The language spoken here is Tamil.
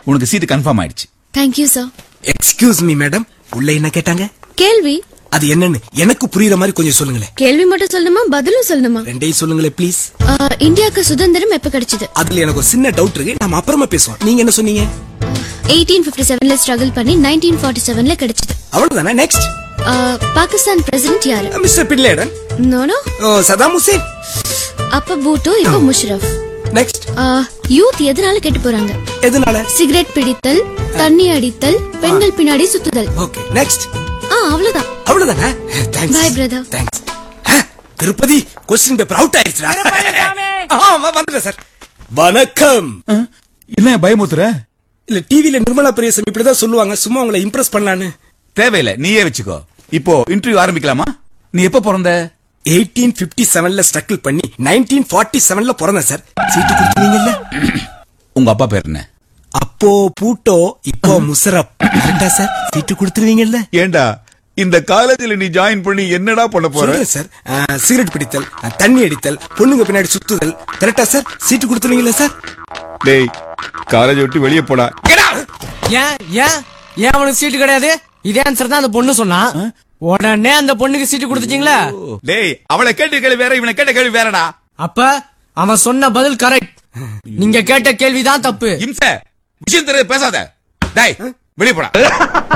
உனக்கு சீட்டு கன்ஃபார்ம் ஆயிடுச்சு thank you sir excuse me madam உள்ள என்ன கேட்டாங்க கேள்வி அது என்னன்னு எனக்கு புரியுற மாதிரி கொஞ்சம் சொல்லுங்களேன் கேள்வி மட்டும் சொல்லணுமா பதிலும் சொல்லணுமா ரெண்டையும் சொல்லுங்களேன் ப்ளீஸ் ஆ, இந்தியாவுக்கு சுதந்திரம் எப்ப கிடைச்சது அதுல எனக்கு ஒரு சின்ன டவுட் இருக்கு நம்ம அப்புறமா பேசுவோம் நீங்க என்ன சொன்னீங்க எயிட்டீன் பிப்டி செவன்ல ஸ்ட்ரகிள் பண்ணி நைன்டீன் ஃபார்ட்டி செவன்ல கிடைச்சது அவ்வளவுதானே நெக்ஸ்ட் ஆ, பாகிஸ்தான் பிரசிடென்ட் யாரு mister Bin Laden no no oh Saddam Hussein அப்ப பூட்டோ இப்ப முஷரஃப் நெக்ஸ்ட் யூத் எதனால கெட்டு போறாங்க எதனால சிகரெட் பிடித்தல் தண்ணி அடித்தல் பெண்கள் பின்னாடி சுத்துதல் ஓகே நெக்ஸ்ட் ஆ அவ்வளவுதான் அவ்வளவுதானே thanks Bye, brother. Thanks Tirupati question paper out ஆயிடுச்சுடா ஆ, வ- வந்துட்டேன் சார் வணக்கம் என்ன பயமுத்துற இல்ல டிவில நிர்மலா பெரியசாமி இப்படிதான் சொல்லுவாங்க சும்மா உங்களை இம்ப்ரெஸ் பண்ணலான்னு தேவையில்லை நீயே வச்சுக்கோ இப்போ இன்டர்வியூ ஆரம்பிக்கலாமா நீ எப்ப பிறந்த எயிட்டீன் பிப்டி செவன்ல ஸ்ட்ரகிள் பண்ணி நைன்டீன் ஃபார்ட்டி செவன்ல பிறந்தேன் சார் சீட்டு கொடுத்தீங்கல்ல உங்க அப்பா பேர் என்ன அப்போ பூட்டோ இப்போ முசரப் கரெக்டா சார் சீட்டு கொடுத்துருவீங்கல்ல ஏண்டா இந்த காலேஜ்ல நீ ஜாயின் பண்ணி என்னடா பண்ண போற சொல்றேன் சார் ஆ, சிகரெட் பிடித்தல் ஆ, தண்ணி அடித்தல் பொண்ணுங்க பின்னாடி சுத்துதல் கரெக்டா சார் சீட்டு கொடுத்துருவீங்களா சார் டேய் காலேஜ் விட்டு வெளியே போடா ஏன் ஏன் ஏன் அவனுக்கு சீட்டு கிடையாது இதே ஆன்சர் தான் அந்த பொண்ணு சொன்னா உடனே அந்த பொண்ணுக்கு சீட்டு கொடுத்துட்டீங்களா டேய் அவளை கேட்ட கேள்வி வேற இவனை கேட்ட கேள்வி வேறடா அப்ப அவன் சொன்ன பதில் கரெக்ட் நீங்க கேட்ட கேள்விதான் தப்பு இம்ச விஷயம் தெரியாது பேசாத டேய் வெளியே போடா